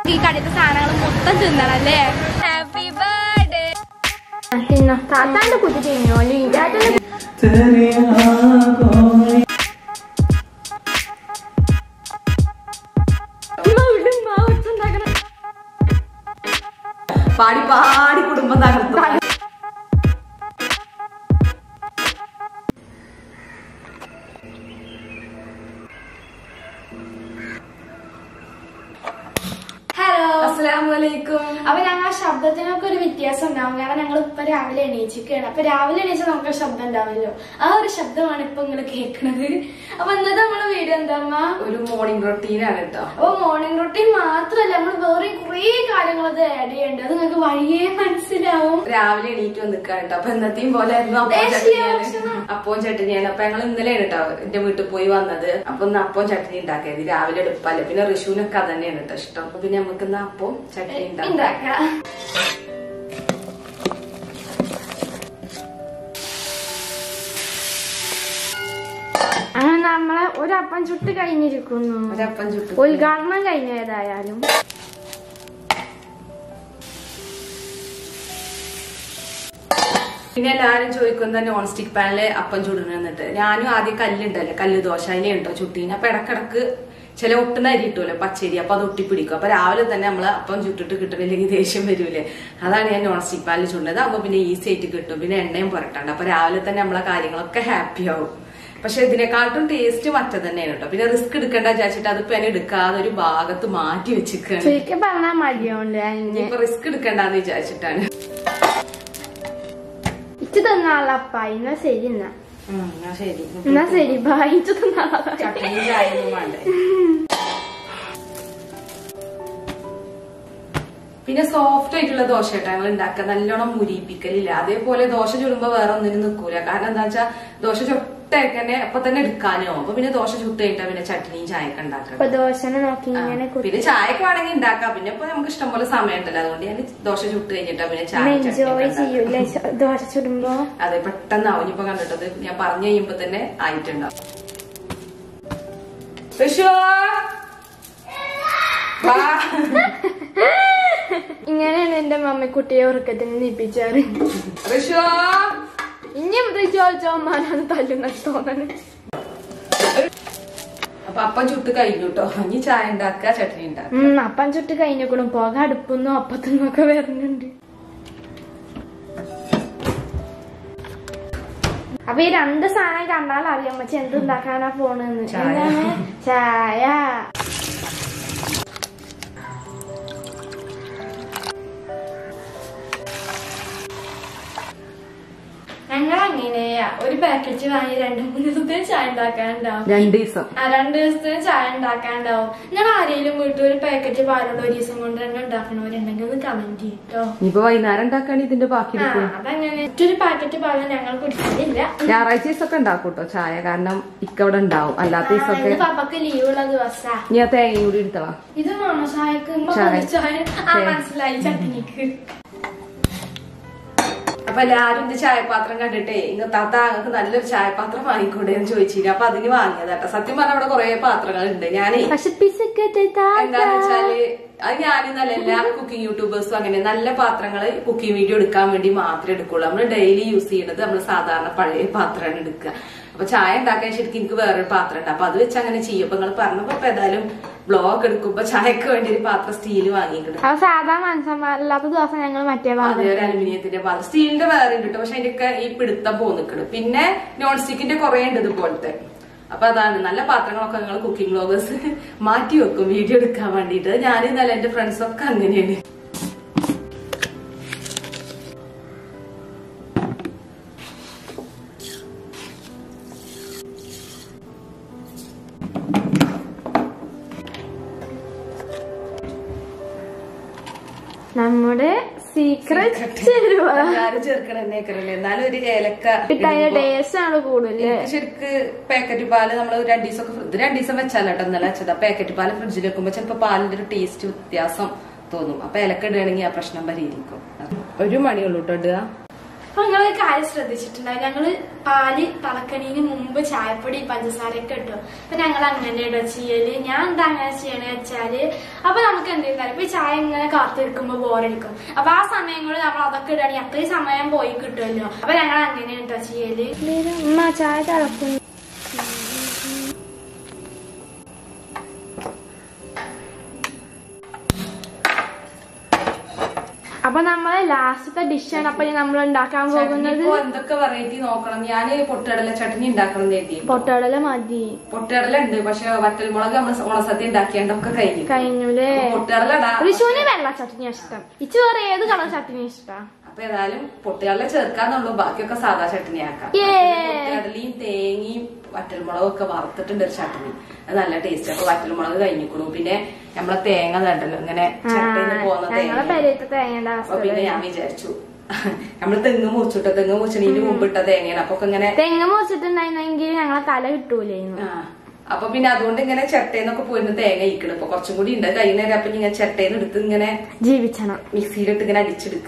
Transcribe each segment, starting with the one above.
ഈ കടയിലത്തെ സാധനങ്ങൾ മൊത്തം തിന്നണല്ലേ ഹാപ്പി ബർത്ത്ഡേ തിന്നോ താത്താന്റെ കുട്ടി തിന്നോ ലീജാറ്റന്റെ പാടി പാടി കുടുംബം തകർത്തു ഹലോ അസ്സലാമലൈക്കും അപ്പൊ ഞങ്ങൾ ശബ്ദത്തിനൊക്കെ ഒരു വ്യത്യാസം ഉണ്ടാവും കാരണം ഞങ്ങൾ ഇപ്പൊ രാവിലെ എണീച്ചിരിക്കുകയാണ് അപ്പൊ രാവിലെ എണീച്ചാൽ നമുക്ക് ഒരു ശബ്ദം ഉണ്ടാവില്ലോ ആ ഒരു ശബ്ദമാണ് ഇപ്പൊ നിങ്ങൾ കേൾക്കുന്നത് അപ്പൊ ഇന്നത്തെ നമ്മളെ വീഡിയോ എന്താ അമ്മ ഒരു മോർണിംഗ് റൊട്ടീനാണ് കേട്ടോ അപ്പൊ മോർണിംഗ് റൊട്ടീൻ മാത്രല്ല നമ്മൾ വേറെ കുറേ കാര്യങ്ങൾ അത് ആഡ് ചെയ്യേണ്ടത് അത് നിങ്ങൾക്ക് വഴിയേ മനസ്സിലാവും രാവിലെ എണീറ്റ് വന്നിക്കാണ് കേട്ടോ അപ്പൊ എന്നത്തെയും പോലെ ആയിരുന്നു അപ്പവും ദേശീയ ചട്നിയാണ് ഭക്ഷണം. അപ്പവും ചട്നിയാണ് അപ്പൊ ഞങ്ങൾ ഇന്നലെയാണ് കേട്ടോ എന്റെ വീട്ടിൽ പോയി വന്നത് അപ്പൊ ഒന്ന് അപ്പവും ചട്നി ഉണ്ടാക്കിയത് രാവിലെ എടുപ്പല്ലേ പിന്നെ ഋഷുവിനൊക്കെ അത് തന്നെയാണ് കേട്ടോ ഇഷ്ടം അപ്പൊ പിന്നെ നമുക്ക് ഇന്ന് അപ്പവും ചട്നി ഉണ്ടാക്കാം ഉണ്ടാക്കാം അങ്ങനെ നമ്മളെ ഒരപ്പം ചുട്ട് കഴിഞ്ഞിരിക്കുന്നു ഒരപ്പം ചുട്ടു ഉദ്ഘാടനം കഴിഞ്ഞതായാലും പിന്നെ എല്ലാരും ചോദിക്കുന്ന നോൺ സ്റ്റിക് പാനില് അപ്പം ചുടണെന്നിട്ട് ഞാനും ആദ്യം കല്ലുണ്ടല്ലോ കല്ല് ദോശ അതിലുണ്ടോ ചുട്ടീന് അപ്പൊ ഇടക്കിടക്ക് ചില ഒട്ടുന്ന അരി കിട്ടുമല്ലോ പച്ചരി അപ്പൊ അത് ഒട്ടിപ്പിടിക്കും അപ്പൊ രാവിലെ തന്നെ നമ്മള് അപ്പം ചുട്ടിട്ട് കിട്ടണില്ലെങ്കിൽ ദേഷ്യം വരൂലേ അതാണ് ഞാൻ നോൺ സ്റ്റിക് പാനിൽ ചുണ്ടത് അപ്പൊ പിന്നെ ഈസി ആയിട്ട് കിട്ടും പിന്നെ എണ്ണയും പുരട്ടണ്ട അപ്പൊ രാവിലെ തന്നെ നമ്മളെ കാര്യങ്ങളൊക്കെ ഹാപ്പി ആവും പക്ഷെ ഇതിനെക്കാട്ടും ടേസ്റ്റ് മറ്റേ തന്നെയാണ് കേട്ടോ പിന്നെ റിസ്ക് എടുക്കണ്ട വിചാരിച്ചിട്ട് അതിപ്പോ എന്നെ എടുക്കാതെ ഒരു ഭാഗത്ത് മാറ്റി വെച്ചിരിക്കുകയാണ് ശരിക്കും പറഞ്ഞാൽ മടിയുണ്ട് അതിന് ഇനിയിപ്പൊ റിസ്ക് എടുക്കണ്ടെന്ന് വിചാരിച്ചിട്ടാണ് ഇച്ചു തന്നാള അപ്പ എന്നാ ശരി എന്നാ ഉം, എന്നാ ശരി എന്നാ ശരി ബായ് ഇച്ചു തന്നാള ചട്നിയും ചായയൊന്നും വേണ്ടേ പിന്നെ സോഫ്റ്റ് ആയിട്ടുള്ള ദോശ കേട്ടോ ഞങ്ങൾ ഉണ്ടാക്കുക നല്ലോണം മുരിപ്പിക്കലില്ല അതേപോലെ ദോശ ചുടുമ്പോ വേറെ ഒന്നിനും നിൽക്കൂല കാരണം എന്താ വെച്ചാൽ ദോശ ചുട്ടേക്കന്നെ അപ്പൊ തന്നെ എടുക്കാനോ അപ്പൊ പിന്നെ ദോശ ചുട്ട് കഴിഞ്ഞാൽ പിന്നെ ചട്നിയും ചായയൊക്കെ ഉണ്ടാക്കണം ഇപ്പൊ ദോശനെ നോക്കി ഇങ്ങനെ കുത്തി പിന്നെ ചായക്ക് വേണമെങ്കിൽ ഉണ്ടാക്കാം പിന്നെ ഇപ്പൊ നമുക്ക് ഇഷ്ടംപോലെ സമയം ഉണ്ടല്ലോ അതുകൊണ്ട് ഞാൻ ദോശ ചുട്ട് കഴിഞ്ഞിട്ടാ പിന്നെ ചായ ചട്നി എൻജോയ് ഒക്കെ ഉണ്ടാക്കുക. ചെയ്യൂലേ ച- ദോശ ചുടുമ്പോ അതെ പെട്ടെന്നാവും ഇനിയിപ്പോ കണ്ടിട്ടത് ഞാൻ പറഞ്ഞു കഴിയുമ്പോ തന്നെ ആയിട്ടുണ്ടാവും ഋഷു! വാ. ഇങ്ങനെയാണ് എന്റെ മമ്മിക്കുട്ടിയെ ഉറക്കത്തിന് നിപ്പിച്ചാറ് ഋഷു! ഇനി മുതൽ ചോദിച്ചോ അമ്മാനാണ് തല്ലുന്ന തോന്നണ് അപ്പൊ അപ്പം ചുട്ട് കഴിഞ്ഞു കേട്ടോ ഇനി ചായ ഉണ്ടാക്കുക ചട്നി ഉണ്ടാക്കുക ഉം അപ്പം ചുട്ട് കഴിഞ്ഞേക്കണം പോക അടുപ്പൊന്നും അപ്പത്തൊന്നും ഒക്കെ വരുന്നുണ്ട് അപ്പൊ ഈ രണ്ട് സാധനം കണ്ടാൽ അറിയാം പക്ഷെ എന്ത് ഉണ്ടാക്കാനാ പോണെന്ന് ചായ. എന്താണ് ചായ ഞങ്ങൾ അങ്ങനെയാ ഒരു പാക്കറ്റ് വാങ്ങി രണ്ടു മൂന്ന് ദിവസത്തിന് ചായ ഉണ്ടാക്കാനുണ്ടാവും രണ്ടു ദിവസം ആ രണ്ട് ദിവസത്തിന് ചായ ഉണ്ടാക്കാനുണ്ടാവും ഞാൻ ആരെങ്കിലും വീട്ടിൽ ഒരു പാക്കറ്റ് പാലോട് ഒരു ദിവസം കൊണ്ട് തന്നെ ഉണ്ടാക്കണവരുണ്ടെങ്കിൽ ഒന്ന് കമന്റ് ചെയ്യട്ടോ ഇനിയിപ്പോ വൈകുന്നേരം ഉണ്ടാക്കുകയാണെങ്കിൽ ഇതിന്റെ ബാക്കി ആ എടുക്കും അതങ്ങനെ മറ്റൊരു പാക്കറ്റ് പാലം ഞങ്ങൾ കുടിച്ചിട്ടില്ല ഞായറാഴ്ച ദിവസമൊക്കെ ഉണ്ടാക്കും കേട്ടോ ചായ കാരണം ഇക്ക അവിടെ ഉണ്ടാവും അല്ലാത്ത ആ, ദിവസമൊക്കെ ഇന്ന് പപ്പക്ക് ലീവുള്ള ദിവസാ ഇനി ആ തേങ്ങയും കൂടി എടുത്തളാ ഇത് വേണോ ചായക്ക് ചായ. ചായ ആ ചായ. മനസ്സിലായി ചട്നിക്ക് അപ്പൊ എല്ലാരും ഇത് ചായപാത്രം കണ്ടിട്ടേ ഇങ്ങ താത്ത അങ്ങക്ക് നല്ലൊരു ചായപാത്രം വാങ്ങിക്കൂടെ എന്ന് ചോദിച്ചില്ല അപ്പൊ അതിന് വാങ്ങിയതാട്ടോ സത്യം പറഞ്ഞാൽ അവിടെ കുറെ പാത്രങ്ങൾ ഉണ്ട് ഞാനേ പക്ഷെ പിസക്കത്തെ എന്താന്ന് വെച്ചാല് അത് ഞാനെന്നല്ല എല്ലാ കുക്കിംഗ് യൂട്യൂബേഴ്സും അങ്ങനെ നല്ല പാത്രങ്ങൾ കുക്കിംഗ് വീഡിയോ എടുക്കാൻ വേണ്ടി മാത്രമേ എടുക്കുള്ളൂ നമ്മൾ ഡെയിലി യൂസ് ചെയ്യുന്നത് നമ്മൾ സാധാരണ പഴയ പാത്രമാണ് എടുക്കുക അപ്പൊ ചായ ഉണ്ടാക്കാൻ ശരിക്കും എനിക്ക് വേറൊരു പാത്രം ഉണ്ട് അപ്പൊ അത് വെച്ച് അങ്ങനെ ചെയ്യും അപ്പൊ നിങ്ങൾ പറഞ്ഞപ്പോ ഇപ്പൊ ഏതായാലും ബ്ലോഗ് എടുക്കുമ്പോ ചായക്ക് വേണ്ടി ഒരു പാത്രം സ്റ്റീൽ വാങ്ങിയിട്ടുണ്ട് അത് സാധാ മനസ്സന്മാരില്ലാത്ത ദിവസം ഞങ്ങൾ മറ്റേ അതെ വാങ്ങും ഒരു അലുമിനിയത്തിന്റെ പാത്രം സ്റ്റീലിന്റെ വേറെ ഉണ്ട് കേട്ടോ പക്ഷെ അതിന്റെ ഈ പിടുത്തം പോന്നിക്കണ് പിന്നെ നോൺ സ്റ്റിക്കിന്റെ കുറെ ഉണ്ട് ഇതുപോലത്തെ അപ്പൊ അതാണ് നല്ല പാത്രങ്ങളൊക്കെ നിങ്ങൾ കുക്കിംഗ് ബ്ലോഗേഴ്സ് മാറ്റി വെക്കും വീഡിയോ എടുക്കാൻ വേണ്ടിയിട്ട് ഞാൻ ഇന്നലെ എന്റെ ഫ്രണ്ട്സ് ഒക്കെ അങ്ങനെയാണ് നമ്മുടെ സീക്രട്ട് ചേരുവ എല്ലാരും ചേർക്കണേക്കറല്ലേ എന്നാലും ഒരു ഏലക്ക അതിന്റെ ഇടുമ്പോ ടേസ്റ്റ് ആണ് കൂടുതല് എനിക്ക് ശരിക്ക് പാക്കറ്റ് പാല് നമ്മൾ രണ്ടു ദിവസം ഇത് രണ്ടു ദിവസം വെച്ചാലോ കേട്ടോ ഇന്നലെ വെച്ചത് പാക്കറ്റ് പാല് ഫ്രിഡ്ജിൽ വെക്കുമ്പോ ചിലപ്പോ പാലിന്റെ ഒരു ടേസ്റ്റ് വ്യത്യാസം തോന്നും അപ്പൊ ഏലക്ക ഇടുകയാണെങ്കിൽ ആ പ്രശ്നം പരിഹരിക്കും ഒരു മണിയുള്ളൂ കേട്ടോ ഇടുക അപ്പൊ നിങ്ങളൊരു കാര്യം ശ്രദ്ധിച്ചിട്ടുണ്ടാവും ഞങ്ങള് പാല് തിളക്കണീന് മുമ്പ് ചായപ്പൊടി പഞ്ചസാരയൊക്കെ ഇട്ടു അപ്പൊ ഞങ്ങൾ അങ്ങനെ ഇടോ ചെയ്യല് ഞാൻ എന്താ അങ്ങനെ ചെയ്യണേ വെച്ചാല് അപ്പൊ നമുക്ക് എന്തെങ്കിലും ഇപ്പൊ ഈ ചായ ഇങ്ങനെ കാത്തിരിക്കുമ്പോ ബോറടിക്കും അപ്പൊ ആ സമയങ്ങളിൽ നമ്മൾ അതൊക്കെ ഇടുകയാണെങ്കിൽ അത്രയും സമയം പോയി കിട്ടുമല്ലോ അപ്പൊ ഞങ്ങൾ അങ്ങനെ കേട്ടോ ചെയ്യല് ഉമ്മ ചായ തിളക്കുന്നു അപ്പൊ നമ്മളെ ലാസ്റ്റത്തെ ഡിഷാണ് അപ്പൊ നമ്മൾ ഉണ്ടാക്കാൻ പോകുന്നത് ഇപ്പൊ എന്തൊക്കെ വെറൈറ്റി നോക്കണം ഞാൻ പൊട്ടുകടല ചട്നി ഉണ്ടാക്കണം എന്ന് കരുതി പൊട്ടടല മതി പൊട്ടുകടല ഉണ്ട് പക്ഷെ വറ്റൽമുളക് നമ്മൾ ഓണസദ്യ ഉണ്ടാക്കിയാണ്ടൊക്കെ കഴിഞ്ഞു കഴിഞ്ഞുല്ലേ പൊട്ടുകടല ഇടാം തൃശ്ശൂര് വെള്ള ചട്നി ഇഷ്ടം ഇച്ചു വേറെ ഏത് കളർ ചട്നി ഇഷ്ടം അപ്പൊ ഏതായാലും പൊട്ടുകടല ചേർക്കാന്നുള്ളൂ ബാക്കിയൊക്കെ സാധാ ചട്നി ആക്കാം Yay. പൊട്ടുകടലയും തേങ്ങയും വറ്റൽമുളകും ഒക്കെ വറുത്തിട്ടുണ്ട് ഒരു ചട്നി അത് നല്ല ടേസ്റ്റ് അപ്പൊ വറ്റൽമുളക് കഴിഞ്ഞിക്കണു പിന്നെ നമ്മളെ തേങ്ങ കണ്ടല്ലോ ഇങ്ങനെ ചട്ടയിൽ പോകുന്ന ഞങ്ങളെ തേങ്ങ പെരയത്തെ തേങ്ങയുടെ അപ്പൊ പിന്നെ അവസ്ഥ ഞാൻ വിചാരിച്ചു നമ്മള് തെങ്ങ് മുറിച്ചിട്ടോ തെങ്ങ് മുറിച്ചതിന് മുമ്പ് ഇട്ട തേങ്ങയാണ് അപ്പൊ ഒക്കെ ഇങ്ങനെ തെങ്ങ് മുറിച്ചിട്ടുണ്ടായിരുന്നെങ്കിൽ ഞങ്ങളെ തല കിട്ടൂലായിരുന്നു ആ. അപ്പൊ പിന്നെ അതുകൊണ്ട് ഇങ്ങനെ ചട്ടേന്നൊക്കെ പോയിരുന്ന തേങ്ങ ഇരിക്കണം ഇപ്പൊ കുറച്ചും കൂടി ഉണ്ട് കൈകുന്നേരം അപ്പൊ ഇങ്ങനെ ചട്ടേന്ന് എടുത്ത് ഇങ്ങനെ ജീവിച്ചണം മിക്സിയിലിട്ട് ഇങ്ങനെ അടിച്ചെടുക്ക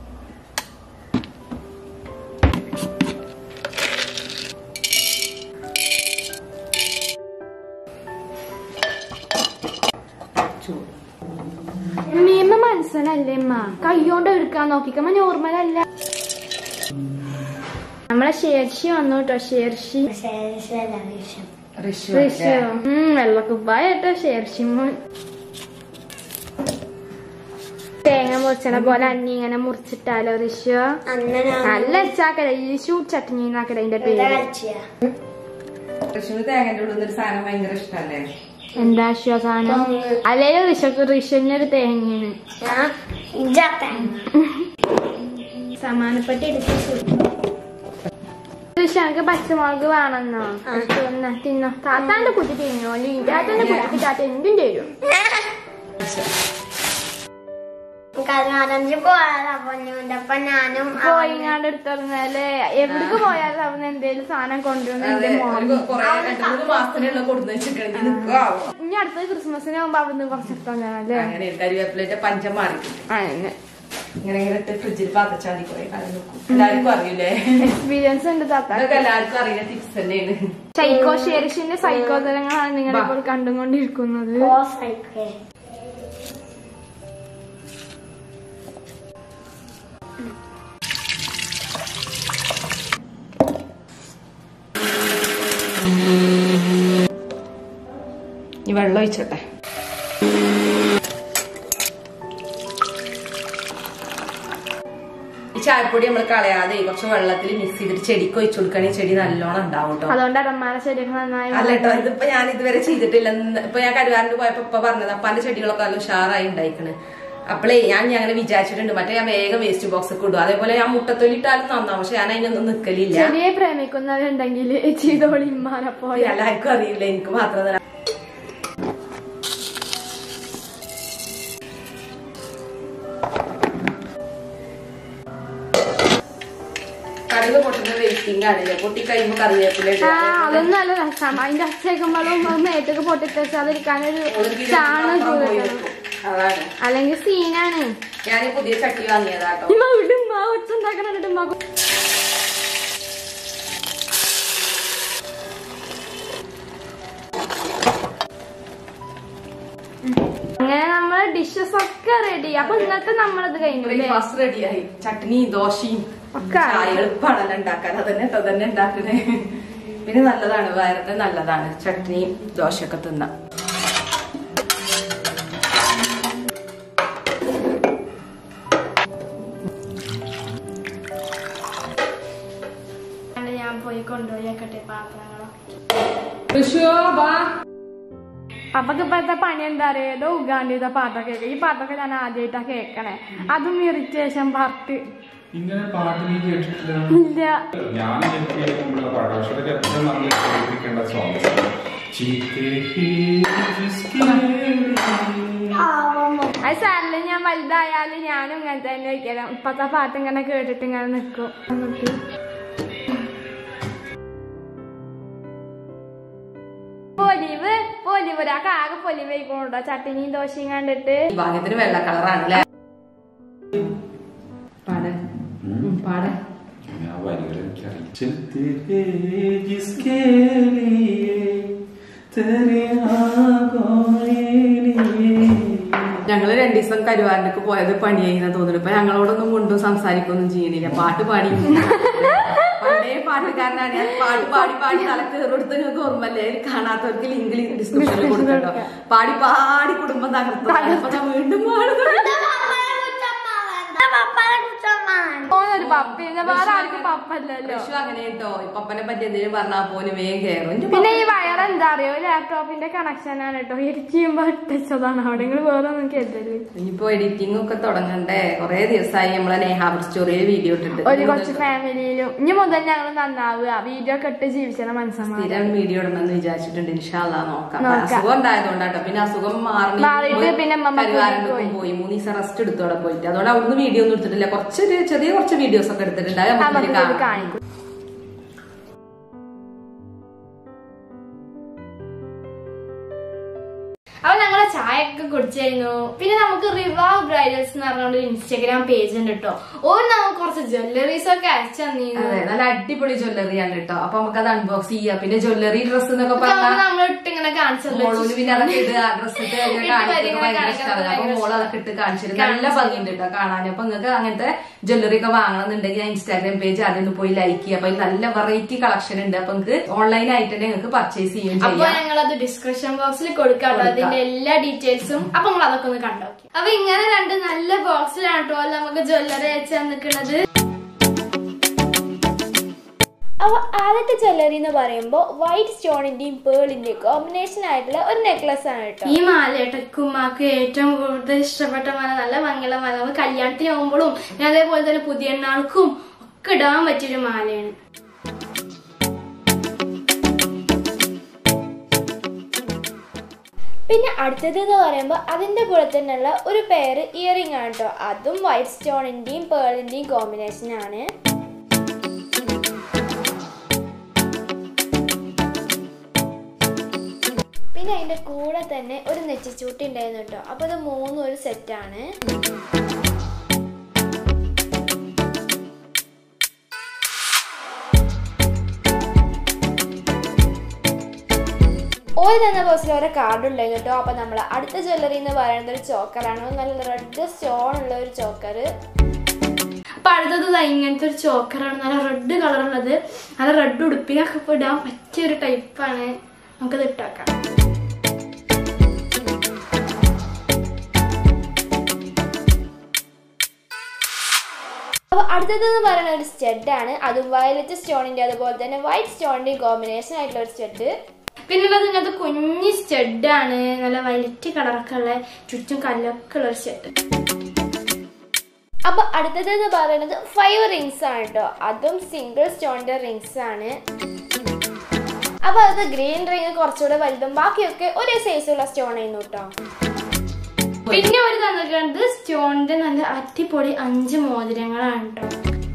മീമ മനസ്സിലല്ലേ അമ്മ കൈകൊണ്ട് എടുക്കാൻ നോക്കിക്കമ്മ നോർമലല്ല നമ്മളെ ഷേർഷി വന്നു കേട്ടോ ഷേർഷി ഋഷു ഋഷി ഉം വെള്ളക്കുപ്പായിട്ടോ ഷേർഷി മോൻ തേങ്ങ മുറിച്ചണ പോലെ അന്നി ഇങ്ങനെ മുറിച്ചിട്ടാലോ ഋഷു നല്ല ഇച്ചാക്കല ഈശു ചട്നി എന്നാക്കട അതിന്റെ പേര് ഋഷുവിന് തേങ്ങന്റെ ഉള്ളിൽ ഒരു സാധനം ഭയങ്കര ഇഷ്ടല്ലേ എന്താ സാധനം അല്ലെങ്കിൽ ഋഷക്ക് ഋഷുവിനൊരു തേങ്ങയാണ് സമാനപ്പെട്ട് ഋഷി എനിക്ക് പച്ചമുളക് വേണമെന്നോ തിന്നോ തിന്നോ താത്താന്റെ കുട്ടി തിന്നോ താത്താന്റെ കുട്ടിക്ക് താത്ത എന്തും തരും കരുണാനന്ദി പോയാലോ പൊന്നുണ്ടപ്പൊ ഞാനും പോയിങ്ങാണ്ട് എടുത്തിരുന്നാല് എവിടേക്ക് പോയാലും അവന് എന്തേലും സാധനം കൊണ്ടുവന്ന് എന്റെ മോൻ ഒരു കൊറേ രണ്ട് മൂന്ന് മാസത്തിനുള്ള കൊടുന്ന് വെച്ചിട്ടുണ്ട് നിൽക്കുവാവോ ഇനി അടുത്ത ക്രിസ്മസിന് മുമ്പ് അവിടുന്ന് കുറച്ചെടുത്താൽ അല്ലേ അങ്ങനെ കരിവേപ്പിലന്റെ പഞ്ചം മാറിക്കും അങ്ങനെ ഇങ്ങനെ ഇങ്ങനെ ഇട്ട് ഫ്രിഡ്ജിൽ പാത്തച്ചാതി കുറെ കാലം നിൽക്കും എല്ലാവർക്കും അറിയില്ലേ എക്സ്പീരിയൻസ് ഉണ്ട് താത്ത അതൊക്കെ എല്ലാവർക്കും അറിയുന്ന ടിപ്സ് തന്നെയാണ് സൈക്കോ ഷെയറിഷിന്റെ സൈക്കോ തരങ്ങളാണ് നിങ്ങളിപ്പോൾ കണ്ടുകൊണ്ടിരിക്കുന്നത് സൈക്കിൾ ഈ വെള്ളം ഒഴിച്ചോട്ടെ ഈ ചായപ്പൊടി നമ്മൾ കളയാതെ കുറച്ച് വെള്ളത്തിൽ മിക്സ് ചെയ്തിട്ട് ചെടിക്ക് ഒഴിച്ചു കൊടുക്കുകയാണെങ്കിൽ ചെടി നല്ലോണം ഉണ്ടാവും കേട്ടോ അതുകൊണ്ട് അടമാര ശരീരം നന്നായി അല്ല കേട്ടോ ഇതിപ്പോ ഞാൻ ഇതുവരെ ചെയ്തിട്ടില്ല ഇന്ന് ഇപ്പൊ ഞാൻ കരുവാറിന് പോയപ്പോ ഇപ്പൊ പറഞ്ഞത് അപ്പാന്റെ ചെടികളൊക്കെ നല്ല ഉഷാറായി ഉണ്ടായിക്കണ് അപ്പളേ ഞാൻ ഇനി അങ്ങനെ വിചാരിച്ചിട്ടുണ്ട് മറ്റേ ഞാൻ വേഗം വേസ്റ്റ് ബോക്സ് ഒക്കെ ഇടും അതേപോലെ ഞാൻ മുട്ടത്തൊലിട്ടാലും നന്നാവും പക്ഷെ ഞാൻ അതിനൊന്നും നിക്കലില്ല ചെടിയെ പ്രേമിക്കുന്നവരുണ്ടെങ്കിൽ ചെയ്തോളി ഇമ്മാനെ പോലെ എല്ലാവർക്കും അറിയില്ല എനിക്ക് മാത്രം തന്നെ കടുക് പൊട്ടുന്ന വെയിറ്റിംഗ് ആണല്ലേ പൊട്ടി കഴിയുമ്പോ കറിവേപ്പില ആ അതൊന്നും നല്ല രസമാണ് അതിന്റെ അച്ചേക്കുമ്പോഴും മേത്തൊക്കെ പൊട്ടിത്തച്ചാതിരിക്കാനൊരു ചാണ് കൂടുതലാണ് അതാണ് അല്ലെങ്കിൽ സീനാണ് ഞാൻ പുതിയ ചട്ടി വാങ്ങിയതാട്ടോ ഇമ്മ വിടുമ്മ ഒച്ച ഉണ്ടാക്കണിട്ട് ഉമ്മ അങ്ങനെ നമ്മളെ ഡിഷസ് ഒക്കെ റെഡി അപ്പൊ ഇന്നത്തെ നമ്മളത് കഴിഞ്ഞു അല്ലേ ബ്രേക്ക്ഫാസ്റ്റ് റെഡിയായി ചട്നി ദോശയും ഒക്കെ ആയി. ചായ എളുപ്പമാണല്ലോ ഉണ്ടാക്കാൻ അതന്നെ അതന്നെ ഉണ്ടാക്കണേ പിന്നെ നല്ലതാണ് വയറിന് നല്ലതാണ് ചട്നി ദോശയൊക്കെ തിന്നാം അതുകൊണ്ട് ഞാൻ പോയി കൊണ്ടുപോയി വെക്കട്ടെ പാത്രങ്ങളൊക്കെ അപ്പൊക്ക് ഇപ്പോഴത്തെ പണി എന്താ അറിയാ ഏതോ ഉഗാണ്ടിയുടെ പാട്ടൊക്കെ കേൾക്കുക ഈ പാട്ടൊക്കെ ഞാൻ ആദ്യമായിട്ടാ കേൾക്കണേ അതും ഇറിറ്റേഷൻ പാർട്ട് ഇങ്ങനെ പാട്ട് നീ കേട്ടിട്ടില്ല ഇല്ല ഞാൻ എനിക്ക് കേൾക്കുമ്പോഴുള്ള പാട്ട് പക്ഷെ അതൊക്കെ എപ്പോഴും നമ്മൾ കേൾപ്പിക്കേണ്ട സോങ്സ് അത് സാറില് ഞാൻ വലുതായാലും ഞാനും ഇങ്ങനെ തന്നെ വയ്ക്കണം ഇപ്പത്തെ പാട്ട് ഇങ്ങനെ കേട്ടിട്ട് ഇങ്ങനെ നിൽക്കും എന്നിട്ട് പൊലിവ് പൊലിവ് ഒരാൾക്ക് ആകെ പൊലിവ് ആയിക്കോണ്ടോ ചട്ടിനിയും ദോശയും കണ്ടിട്ട് ഈ ഭാഗ്യത്തിന് വെള്ള കളറാണ് അല്ലേ പാട് ഉം, പാട് വരികൾ എനിക്കറിയാം ചലത്തെ ജിസ്കേ ലിയേ തെരെ ആഗോളേ ലിയേ ഞങ്ങള് രണ്ടു ദിവസം കരുവാരനൊക്കെ പോയത് പണിയായിന്ന് തോന്നുന്നു ഇപ്പൊ ഞങ്ങളോടൊന്നും കൊണ്ടും സംസാരിക്കൊന്നും ചെയ്യണില്ല പാട്ട് പാടി പണ്ടേ പാട്ടുകാരനാണ് ഞാൻ പാട്ട് പാടി പാടി തലക്കേറെടുത്ത് നിങ്ങൾക്ക് ഓർമ്മല്ലേ അതിൽ കാണാത്തവർക്ക് ലിങ്കിൽ ഡിസ്ക്രിപ്ഷനിൽ കൊടുക്കട്ടോ പാടി പാടി കുടുംബം തകർത്തു അപ്പൊ ഞാൻ വീണ്ടും പാടുന്നു പപ്പാനെ കുറ്റമാണ് ഓനൊരു പപ്പ വേറെ ആർക്കും പപ്പല്ലല്ലോ വിഷു അങ്ങനെ കേട്ടോ ഇപ്പൊ അപ്പനെ പറ്റി എന്തെങ്കിലും പറഞ്ഞാൽ പോലും വേഗം കയറും എന്റെ പിന്നെ ഈ വയർ എന്താ അറിയോ ലാപ്ടോപ്പിന്റെ കണക്ഷൻ ആണ് കേട്ടോ എഡിറ്റ് ചെയ്യുമ്പോ ഇട്ടതാണ് അവിടെ നിങ്ങൾ വേറെ ഒന്നും കേട്ടല്ലേ ഇനിയിപ്പോ എഡിറ്റിംഗ് ഒക്കെ തുടങ്ങണ്ടേ കൊറേ ദിവസമായി നമ്മളെ നേഹാബർ സ്റ്റോറിയിൽ വീഡിയോ ഇട്ടിട്ട് ഒരു കുറച്ച് ഫാമിലിയിലും ഇനി മുതൽ ഞങ്ങൾ നന്നാവുക വീഡിയോ ഒക്കെ ഇട്ട് ജീവിച്ചാൽ മനസ്സമാ സ്ഥിരം വീഡിയോ ഇടണമെന്ന് വിചാരിച്ചിട്ടുണ്ട് ഇൻഷാല്ലാ നോക്കാം നോക്കാം. അസുഖം ഉണ്ടായതുകൊണ്ടാട്ടോ പിന്നെ അസുഖം മാറി മാറിയിട്ട് പിന്നെ മമ്മ കരുവാരനും പോയി. പോയി മൂന്ന് ദിവസം റെസ്റ്റ് എടുത്തു അവിടെ പോയിട്ട് അതുകൊണ്ട് അവിടുന്ന് വീഡിയോ ഒന്നും എടുത്തിട്ടില്ല കുറച്ച് ഒരു ചെറിയ കുറച്ച് വീഡിയോസ് ഒക്കെ എടുത്തിട്ടുണ്ട് അത് നമുക്ക് നമുക്ക് ഇതിൽ ഇത് കാണാം. കാണിക്കും അപ്പൊ ഞങ്ങളെ ചായ ഒക്കെ കുടിച്ചായിരുന്നു പിന്നെ നമുക്ക് റിവാ ബ്രൈഡൽസ് എന്ന് പറഞ്ഞ ഇൻസ്റ്റാഗ്രാം പേജ് ഉണ്ട് കേട്ടോ ഓർ നമുക്ക് കുറച്ച് ജ്വല്ലറീസ് ഒക്കെ അയച്ചു തന്നിരുന്നു അതെ നല്ല അടിപൊളി ജ്വല്ലറി ആണ് കേട്ടോ അപ്പൊ നമുക്ക് അത് അൺബോക്സ് ചെയ്യാം പിന്നെ ജ്വല്ലറി ഡ്രസ് എന്നൊക്കെ പറഞ്ഞാൽ നമ്മൾ ഇട്ട് ഇങ്ങനെ കാണിച്ചല്ലോ മോളൂന് പിന്നെ അതൊക്കെ ഇട്ട് ഡ്രസ് ഇട്ട് ഇട്ട് കാണിക്കുന്നത് ഇങ്ങനെ ഭയങ്കര കാണിക്കുന്നത് ഇഷ്ടമാണ് അപ്പൊ ഭയങ്കര മോൾ അതൊക്കെ ഇട്ട് കാണിച്ചിട്ട് നല്ല ഭംഗിയുണ്ട് കേട്ടോ കാണാൻ അപ്പൊ നിങ്ങൾക്ക് അങ്ങനത്തെ ജ്വല്ലറി ഒക്കെ വാങ്ങണമെന്നുണ്ടെങ്കിൽ ഞാൻ ഇൻസ്റ്റാഗ്രാം പേജ് ആദ്യം ഒന്ന് പോയി ലൈക്ക് ചെയ്യുക അപ്പൊ അതിൽ നല്ല വെറൈറ്റി കളക്ഷൻ ഉണ്ട് അപ്പൊ നിങ്ങൾക്ക് ഓൺലൈൻ ആയിട്ട് തന്നെ നിങ്ങൾക്ക് പർച്ചേസ് ചെയ്യുകയും അപ്പൊ ചെയ്യാം ഞങ്ങളത് ഡിസ്ക്രിപ്ഷൻ ബോക്സിൽ കൊടുക്കാട്ടോ അതിന്റെ എല്ലാ ഡീറ്റെയിൽസും അപ്പൊ നിങ്ങൾ അതൊക്കെ ഒന്ന് കണ്ടോക്കി അപ്പൊ ഇങ്ങനെ രണ്ട് നല്ല ബോക്സിലാണ് കേട്ടോ നമുക്ക് ജ്വല്ലറി അയച്ചു തന്നിക്കുന്നത് അപ്പോൾ ആദ്യത്തെ ജ്വല്ലറി എന്ന് പറയുമ്പോൾ വൈറ്റ് സ്റ്റോണിന്റെയും പേളിന്റെയും കോമ്പിനേഷൻ ആയിട്ടുള്ള ഒരു നെക്ലസ് ആണ് കേട്ടോ ഈ മാലയുടെ ഉമ്മാക്ക് ഏറ്റവും കൂടുതൽ ഇഷ്ടപ്പെട്ട മാല നല്ല ഭംഗിയുള്ള മാല നമ്മൾ കല്യാണത്തിന് പോകുമ്പോഴും പിന്നെ അതേപോലെ തന്നെ പുതിയ നാൾക്കും ഒക്കെ ഇടാൻ പറ്റിയൊരു മാലയാണ് പിന്നെ അടുത്തത് എന്ന് പറയുമ്പോൾ അതിന്റെ കൂടെ തന്നെയുള്ള ഒരു പെയർ ഇയറിംഗ് ആണ് കേട്ടോ അതും വൈറ്റ് സ്റ്റോണിന്റെയും പേളിന്റെയും കോമ്പിനേഷൻ ആണ് പിന്നെ അതിന്റെ കൂടെ തന്നെ ഒരു നെറ്റിച്ചൂട്ടി ഉണ്ടായിരുന്നു കേട്ടോ അപ്പൊ ഇത് മൂന്നും ഒരു സെറ്റാണ് ഓര് തന്ന ബോക്സിൽ ഓരോ കാർഡ് ഉണ്ടായിരുന്നു കേട്ടോ അപ്പൊ നമ്മൾ അടുത്ത ജ്വല്ലറി എന്ന് പറയുന്നത് ഒരു ചോക്കറാണ് നല്ല റെഡ് സ്റ്റോൺ ഉള്ള ഒരു ചോക്കർ അപ്പൊ അടുത്തത് ദാ ഇങ്ങനത്തെ ഒരു ചോക്കറാണ് നല്ല റെഡ് കളറുള്ളത് നല്ല റെഡ് ഉടുപ്പിനൊക്കെ ഇപ്പൊ ഇടാൻ പറ്റിയ ഒരു ടൈപ്പാണ് നമുക്കത് ഇട്ടാക്കാം അപ്പൊ അടുത്തത് എന്ന് പറയുന്ന ഒരു സ്റ്റഡ് ആണ് അതും വയലറ്റ് സ്റ്റോണിന്റെ അതുപോലെ തന്നെ വൈറ്റ് സ്റ്റോണിന്റെയും കോമ്പിനേഷൻ ആയിട്ടുള്ള ഒരു സ്റ്റഡ് പിന്നുള്ളത് ഇങ്ങനത്തെ കുഞ്ഞി സ്റ്റഡാണ് നല്ല വൈലറ്റ് കളറൊക്കെ ഉള്ള ചുറ്റും കല്ലൊക്കെ ഉള്ള ഒരു സ്റ്റഡ് അപ്പൊ അടുത്തത് എന്ന് പറയുന്നത് ഫൈവ് റിങ്സ് ആണ് കേട്ടോ അതും സിംഗിൾ സ്റ്റോണിന്റെ റിങ്സ് ആണ് അപ്പൊ അത് ഗ്രീൻ റിങ് കുറച്ചുകൂടെ വലുതും ബാക്കിയൊക്കെ ഒരേ സൈസുള്ള സ്റ്റോൺ ആയിരുന്നു കേട്ടോ പിന്നെ ഒരു തന്നിട്ടുണ്ട് സ്റ്റോണിന്റെ നല്ല അടിപൊളി അഞ്ച് മോതിരങ്ങളാണ് കേട്ടോ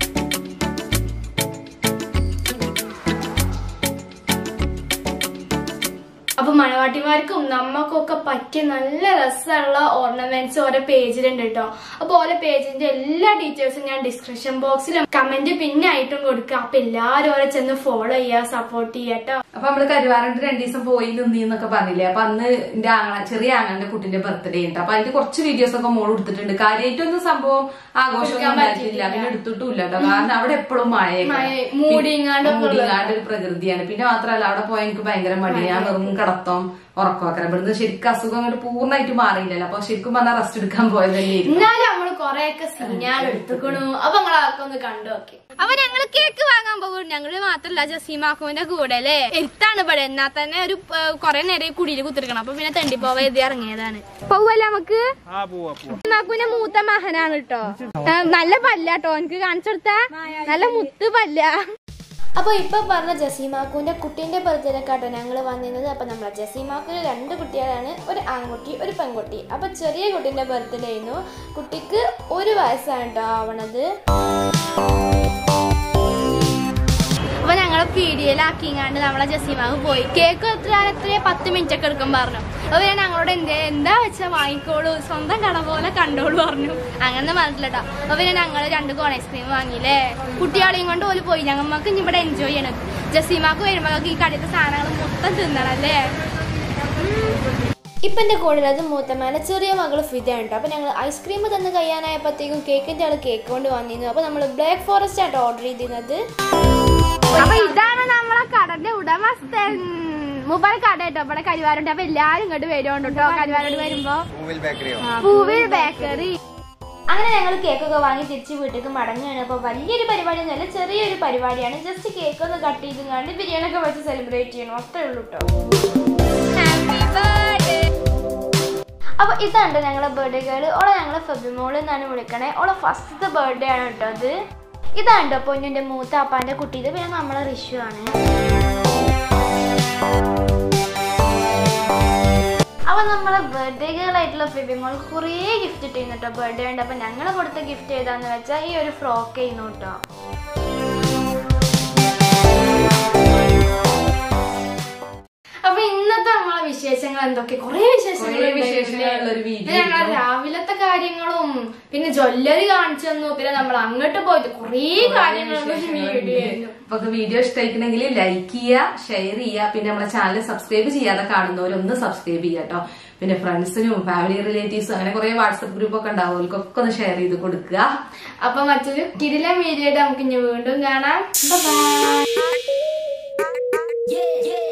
അപ്പൊ മണവാട്ടിമാർക്കും നമ്മക്കൊക്കെ പറ്റിയ നല്ല രസമുള്ള ഓർണമെന്റ്സ് ഓരോ പേജിലുണ്ട് കേട്ടോ അപ്പൊ ഓരോ പേജിന്റെ എല്ലാ ഡീറ്റെയിൽസും ഞാൻ ഡിസ്ക്രിപ്ഷൻ ബോക്സിലും കമന്റ് പിന്നെ ആയിട്ടും കൊടുക്കുക അപ്പൊ എല്ലാരും ഓരോ ചെന്ന് ഫോളോ ചെയ്യുക സപ്പോർട്ട് ചെയ്യുക കേട്ടോ അപ്പൊ നമ്മള് കരുവാറുണ്ട് രണ്ടു ദിവസം പോയി നിന്നൊക്കെ പറഞ്ഞില്ലേ അപ്പൊ അന്ന് എന്റെ ആങ്ങള ചെറിയ ആങ്ങളുടെ കുട്ടിന്റെ ബർത്ത്ഡേ ഉണ്ട് അപ്പൊ അതിന്റെ കുറച്ച് വീഡിയോസ് ഒക്കെ മോൾ എടുത്തിട്ടുണ്ട് കാര്യമായിട്ടൊന്നും സംഭവം ആഘോഷമൊന്നും ഉണ്ടായിട്ടില്ല പിന്നെ എടുത്തിട്ടുമില്ല കേട്ടോ കാരണം അവിടെ എപ്പോഴും മഴയൊക്കെ മഴ, മൂടിങ്ങാണ്ടൊക്കെ ഉള്ള- മൂടിങ്ങാണ്ട് ഒരു പ്രകൃതിയാണ് പിന്നെ മാത്രമല്ല അവിടെ പോയാൽ എനിക്ക് ഭയങ്കര മടി ഞാൻ വെറും കിടത്തം ഉറക്കമൊക്കെ ഇവിടുന്ന് ശരിക്കും അസുഖം അങ്ങോട്ട് പൂർണ്ണമായിട്ട് മാറിയില്ലല്ലോ അപ്പൊ ശരിക്കും പറഞ്ഞാൽ റെസ്റ്റ് എടുക്കാൻ പോയതല്ലേ എന്നാലും നമ്മള് കൊറേയൊക്കെ സിനിമകൾ എടുത്തുക്കണു അപ്പൊ നിങ്ങൾ അതൊക്കെ ഒന്ന് കണ്ടു നോക്കി അപ്പൊ ഞങ്ങള് കേക്ക് വാങ്ങാൻ പോകും ഞങ്ങള് മാത്രല്ല ജസീമാക്കുവിന്റെ കൂടെ അല്ലേ എത്താണ് ഇവിടെ എന്നാ തന്നെ ഒരു കൊറേ നേരം കുടിയിൽ കുത്തിരിക്കണം അപ്പൊ പിന്നെ തെണ്ടിപ്പോവ എഴുതി ഇറങ്ങിയതാണ് പോവല്ലേ നമുക്ക് മാക്കുവിന്റെ മൂത്ത മഹനാണ് കേട്ടോ നല്ല പല്ലാട്ടോ എനിക്ക് കാണിച്ചെടുത്ത നല്ല മുത്ത് പല്ല അപ്പൊ ഇപ്പൊ പറഞ്ഞ ജസീമാക്കുവിന്റെ കുട്ടീന്റെ ബർത്ത്ഡേക്കാട്ടോ ഞങ്ങൾ വന്നിരുന്നത് അപ്പൊ നമ്മളെ ജസീമാക്കുവിന് രണ്ട് കുട്ടികളാണ് ഒരു ആൺകുട്ടി ഒരു പെൺകുട്ടി അപ്പൊ ചെറിയ കുട്ടീന്റെ ബർത്ത്ഡേ ആയിരുന്നു കുട്ടിക്ക് ഒരു വയസ്സാണ് കേട്ടോ ആവണത് അപ്പൊ അപ്പൊ ഞങ്ങള് പീഡിയയിലാക്കിങ്ങാണ്ട് നമ്മളെ ജസീമാവ് പോയി കേക്ക് എത്ര എത്ര പത്ത് മിനിറ്റ് ഒക്കെ എടുക്കും പറഞ്ഞു അപ്പൊ പിന്നെ ഞങ്ങളോട് എന്ത് എന്താ വെച്ചാ വാങ്ങിക്കോളൂ സ്വന്തം കട പോലെ കണ്ടോളൂ പറഞ്ഞു അങ്ങനെ പറഞ്ഞിട്ടില്ല കേട്ടോ അപ്പൊ പിന്നെ ഞങ്ങള് രണ്ട് കോൺ ഐസ്ക്രീം വാങ്ങിയില്ലേ കുട്ടികളെയും കൊണ്ട് ഓല് പോയി ഞങ്ങൾക്ക് ഇനി ഇവിടെ എൻജോയ് ചെയ്യണം ജസീമാക്ക് വരുമ്പോ ഈ കടയിലത്തെ സാധനങ്ങൾ മൊത്തം തിന്നണല്ലേ ഇപ്പം എൻ്റെ കൂടെയുള്ളത് മൂത്തമ്മേൻ്റെ ചെറിയ മകൾ ഫിദയാണ് കേട്ടോ അപ്പോൾ ഞങ്ങൾ ഐസ്ക്രീം തന്ന് കഴിയാനായപ്പോഴത്തേക്കും കേക്കിൻ്റെ ആൾ കേക്ക് കൊണ്ട് വന്നിരുന്നു അപ്പോൾ നമ്മൾ ബ്ലാക്ക് ഫോറസ്റ്റ് ആയിട്ട് ഓർഡർ ചെയ്തിരുന്നത് അപ്പൊ ഇതാണ് നമ്മളെ കടന്റെ ഉടമസ്ഥൻ മൂപ്പര കട കേട്ടോ ഇവിടെ കരിവാരുണ്ട് അപ്പൊ എല്ലാരും ഇങ്ങോട്ട് വരുന്നുണ്ട് കേട്ടോ കരിവാരോട് വരുമ്പോ പൂവിൽ ബേക്കറി അങ്ങനെ ഞങ്ങൾ കേക്കൊക്കെ വാങ്ങി തിരിച്ച് വീട്ടിലേക്ക് മടങ്ങുകയാണ് അപ്പോൾ വലിയൊരു പരിപാടിയൊന്നുമല്ല ചെറിയൊരു പരിപാടിയാണ് ജസ്റ്റ് കേക്ക് ഒന്ന് കട്ട് ചെയ്തും കണ്ട് ബിരിയാണി ഒക്കെ വെച്ച് സെലിബ്രേറ്റ് ചെയ്യണം അത്രേ ഉള്ളൂ കേട്ടോ അപ്പോൾ ഇതാണ് ഞങ്ങളെ ബർത്ത്ഡേ ഗേൾ ഓളെ ഞങ്ങൾ ഫെബിമോൾ എന്നാണ് വിളിക്കണേ ഓളെ ഫസ്റ്റത്തെ ബർത്ത്ഡേ ആണ് കേട്ടോ അത് ഇതാണ് കേട്ടോ പൊന്നിൻ്റെ മൂത്ത അപ്പാൻ്റെ കുട്ടീത് പിന്നെ നമ്മളെ റിഷു ആണ് അപ്പൊ നമ്മളെ ബർത്ത്ഡേ ഗേൾ ആയിട്ടുള്ള ഫെബിമോൾ കുറേ ഗിഫ്റ്റ് ഇട്ടിരുന്നു കേട്ടോ ബർത്ത്ഡേ ഉണ്ട് അപ്പൊ ഞങ്ങൾ കൊടുത്ത ഗിഫ്റ്റ് ഏതാന്ന് വെച്ചാൽ ഈ ഒരു ഫ്രോക്ക് ചെയ്യുന്നു കേട്ടോ അപ്പൊ ഇന്നത്തെ നമ്മളെ വിശേഷങ്ങൾ എന്തൊക്കെ കുറെ വിശേഷങ്ങൾ കുറേ ഉണ്ടായിരുന്നു വിശേഷങ്ങളുള്ള ഒരു അല്ലേ? വീഡിയോ പിന്നെ ഞങ്ങൾ രാവിലത്തെ കാര്യങ്ങളും പിന്നെ ജ്വല്ലറി കാണിച്ചു തന്നു പിന്നെ നമ്മൾ അങ്ങോട്ട് പോയിട്ട് കുറേ കാര്യങ്ങളുള്ള ഒരു വീഡിയോ ആയിരുന്നു അപ്പൊ വീഡിയോ ഇഷ്ടമായിട്ടുണ്ടെങ്കിൽ ലൈക്ക് ചെയ്യുക ഷെയർ ചെയ്യുക പിന്നെ നമ്മുടെ ചാനൽ സബ്സ്ക്രൈബ് ചെയ്യാതെ കാണുന്നവരൊന്ന് സബ്സ്ക്രൈബ് ചെയ്യുക കേട്ടോ പിന്നെ ഫ്രണ്ട്സിനും ഫാമിലി റിലേറ്റീവ്സും അങ്ങനെ കുറെ വാട്സപ്പ് ഗ്രൂപ്പ് ഒക്കെ ഉണ്ടാവും അവർക്കൊക്കെ ഒന്ന് ഷെയർ ചെയ്ത് കൊടുക്കുക അപ്പൊ മറ്റൊരു കിടിലം വീഡിയോ നമുക്ക് ഇനി വീണ്ടും കാണാം ബൈ